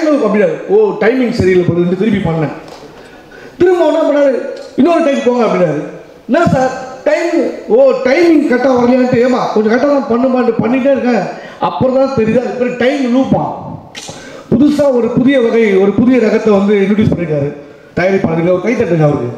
time அப்படின்னாரு ஓ timing சரியில்லை போடுது திருப்பி பண்ணேன் திரும்ப என்ன பண்ணாரு இன்னொரு டைம் போங்க அப்படின்னாரு என்ன சார் டைம் ஓ டைமிங் கரெக்டாக வரலையான்ட்டு ஏமா கொஞ்சம் கரெக்டாக தான் பண்ணுமான்ட்டு பண்ணிட்டே இருக்கேன் அப்புறம் தான் தெரியுது அது பேர் டைம் லூப்பா புதுசாக ஒரு புதிய வகை ஒரு புதிய ரகத்தை வந்து இன்ட்ரடியூஸ் பண்ணியிருக்காரு தயாரிப்பாளருக்கு அவர் கை தட்டுங்க அவருக்கு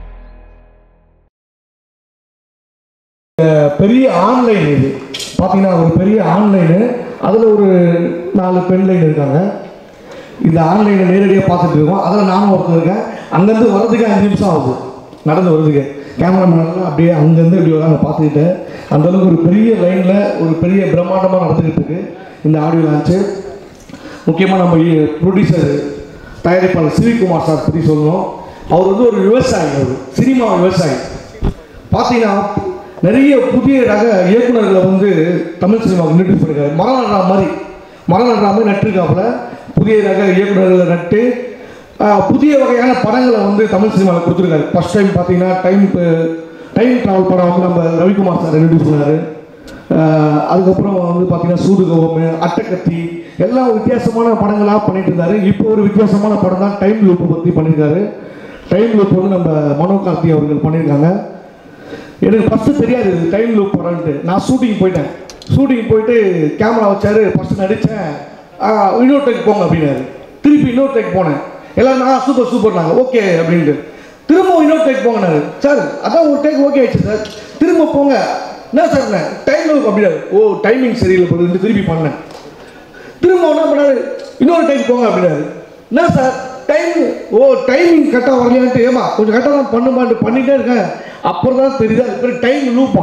அஹ் பெரிய ஆன்லைன் இது பார்த்தீங்கன்னா ஒரு பெரிய ஆன்லைனு அதில் ஒரு நாலு பெண் லைன் இருக்காங்க இந்த ஆன்லைனை நேரடியாக பார்த்துட்டு இருக்கோம் அதில் நானும் ஒருத்தர் இருக்கேன் அங்கேருந்து வர்றதுக்கு அஞ்சு நிமிஷம் ஆகுது நடந்து வர்றதுக்கு கேமராமேன்லாம் அப்படியே அங்கேருந்து இப்படி வராங்க பார்த்துக்கிட்டு அந்த அளவுக்கு ஒரு பெரிய லைனில் ஒரு பெரிய பிரம்மாண்டமாக நடந்துக்கிட்டு இருக்கு இந்த ஆடியோ லான்ச்சு முக்கியமாக நம்ம ப்ரொடியூசர் தயாரிப்பாளர் சிவிகுமார் சார் பற்றி சொல்லணும் அவர் வந்து ஒரு விவசாயி அவர் சினிமா விவசாயி பார்த்தீங்கன்னா நிறைய புதிய ரக இயக்குனர்களை வந்து தமிழ் சினிமாவுக்கு இன்ட்ரடியூஸ் பண்ணிருக்காரு மரம் நடுறா மாதிரி மரம் நடுறா மாதிரி நட்டுருக்காப்புல புதிய ரக இயக்குனர்களை நட்டு ஆஹ், புதிய வகையான படங்களை வந்து தமிழ் சினிமாவில் கொடுத்துருக்காரு ஃபர்ஸ்ட் டைம் பார்த்தீங்கன்னா டைம் டைம் ட்ராவல் படம் வந்து நம்ம ரவிக்குமார் சார் இன்ட்ரடியூஸ் பண்ணாரு ஆஹ், அதுக்கப்புறம் வந்து பார்த்தீங்கன்னா சூதுகோவம் அட்டக்கத்தி எல்லாம் வித்தியாசமான படங்களாக பண்ணிட்டு இருந்தாரு இப்போ ஒரு வித்தியாசமான படம் தான் டைம் லூப்பை பற்றி பண்ணியிருக்காரு டைம் லூப் வந்து நம்ம மனோ கார்த்தி அவர்கள் பண்ணியிருக்காங்க எனக்கு ஃபஸ்ட்டு தெரியாது இது டைம் லூப் படம்ட்டு நான் ஷூட்டிங் போயிட்டேன் ஷூட்டிங் போயிட்டு கேமரா வச்சாரு ஃபஸ்ட்டு நடித்தேன் இன்னொரு டேக் போங்க அப்படின்னாரு திருப்பி இன்னொரு டேக் போனேன் எல்லாரும் நான் சூப்பர் சூப்பர் நாங்கள் ஓகே அப்படின்ட்டு திரும்ப இன்னொரு டேக் போங்கனாரு சார் அதான் ஒரு டேக் ஓகே ஆயிடுச்சு சார் திரும்ப போங்க என்ன சார் டைம் லூப் அப்படின்னாரு ஓ டைமிங் சரியில்லை போடுது திருப்பி பண்ணேன் திரும்ப என்ன பண்ணாரு இன்னொரு டைம் போங்க அப்படின்னாரு என்ன சார் டைம் ஓ டைமிங் கரெக்டாக வரலையான்ட்டு ஏமா கொஞ்சம் கரெக்டாக தான் பண்ணுமான்ட்டு பண்ணிட்டே இருக்கேன் அப்புறம் தான் தெரியுது அது பேர் டைம் லூப்பா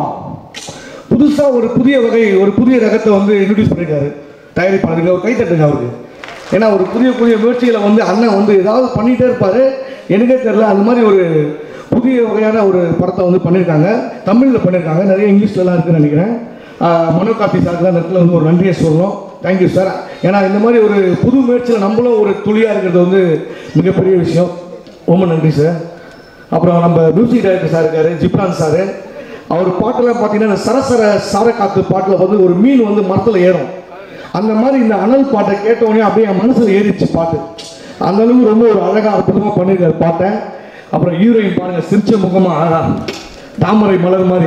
புதுசாக ஒரு புதிய வகை ஒரு புதிய ரகத்தை வந்து இன்ட்ரடியூஸ் பண்ணியிருக்காரு தயாரிப்பாளருக்கு அவர் கை தட்டுங்க அவருக்கு ஏன்னா ஒரு புதிய புதிய முயற்சிகளை வந்து அண்ணன் வந்து ஏதாவது பண்ணிகிட்டே இருப்பார் எனக்கே தெரியல அந்த மாதிரி ஒரு புதிய வகையான ஒரு படத்தை வந்து பண்ணியிருக்காங்க தமிழில் பண்ணியிருக்காங்க நிறைய இங்கிலீஷ்லலாம் இருக்குன்னு நினைக்கிறேன் ஆஹ் மனோ கார்த்தி சாருக்கு தான் இந்த இடத்துல வந்து ஒரு நன்றியை சொல்லணும் தேங்க்யூ சார் ஏன்னா இந்த மாதிரி ஒரு புது முயற்சியில் நம்மளும் ஒரு துளியாக இருக்கிறது வந்து மிகப்பெரிய விஷயம் ரொம்ப நன்றி சார் அப்புறம் நம்ம மியூசிக் டைரக்டர் சார் இருக்காரு ஜிப்ரான் சார் அவர் பாட்டெல்லாம் பார்த்தீங்கன்னா இந்த சரசர சாரக்காத்து பாட்டில் வந்து ஒரு மீன் வந்து மரத்தில் ஏறும் அந்த மாதிரி இந்த அனல் பாட்டை கேட்டவுடனே அப்படியே என் மனசில் ஏறிச்சு பாட்டு அந்த அளவுக்கு ரொம்ப ஒரு அழகாக அற்புதமாக பண்ணியிருக்காரு பாட்டை அப்புறம் ஹீரோயின் பாருங்க சிரிச்ச முகமாக அழகா தாமரை மலர் மாதிரி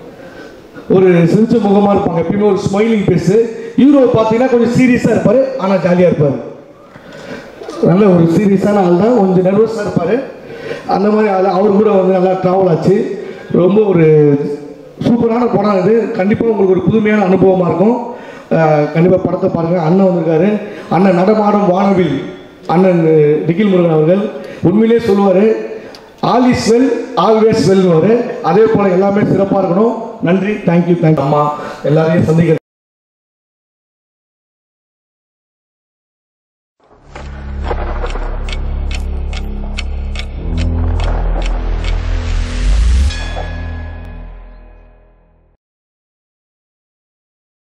ஒரு சிரிச்ச முகமாக இருப்பாங்க எப்பயுமே ஒரு ஸ்மைலிங் பேஸு ஹீரோ பார்த்தீங்கன்னா கொஞ்சம் சீரியஸாக இருப்பார் ஆனால் ஜாலியாக இருப்பார் நல்ல ஒரு சீரியஸான ஆள் தான் கொஞ்சம் நர்வஸாக இருப்பார் அந்த மாதிரி ஆள் அவர் கூட வந்து நல்லா ட்ராவல் ஆச்சு ரொம்ப ஒரு சூப்பரான படம் இது கண்டிப்பாக உங்களுக்கு ஒரு புதுமையான அனுபவமாக இருக்கும் கண்டிப்பாக படத்தை பாருங்கள் அண்ணன் வந்திருக்காரு அண்ணன் நடமாடும் வானவில் அண்ணன் நிகில் முருகன் அவர்கள் உண்மையிலே சொல்லுவார் ஆல் இஸ் வெல் ஆல்வேஸ் வெல்னு அதே போல் எல்லாமே சிறப்பாக இருக்கணும் நன்றி தேங்க்யூ தேங்க்யூ அம்மா எல்லாரையும் சந்திக்கிறேன்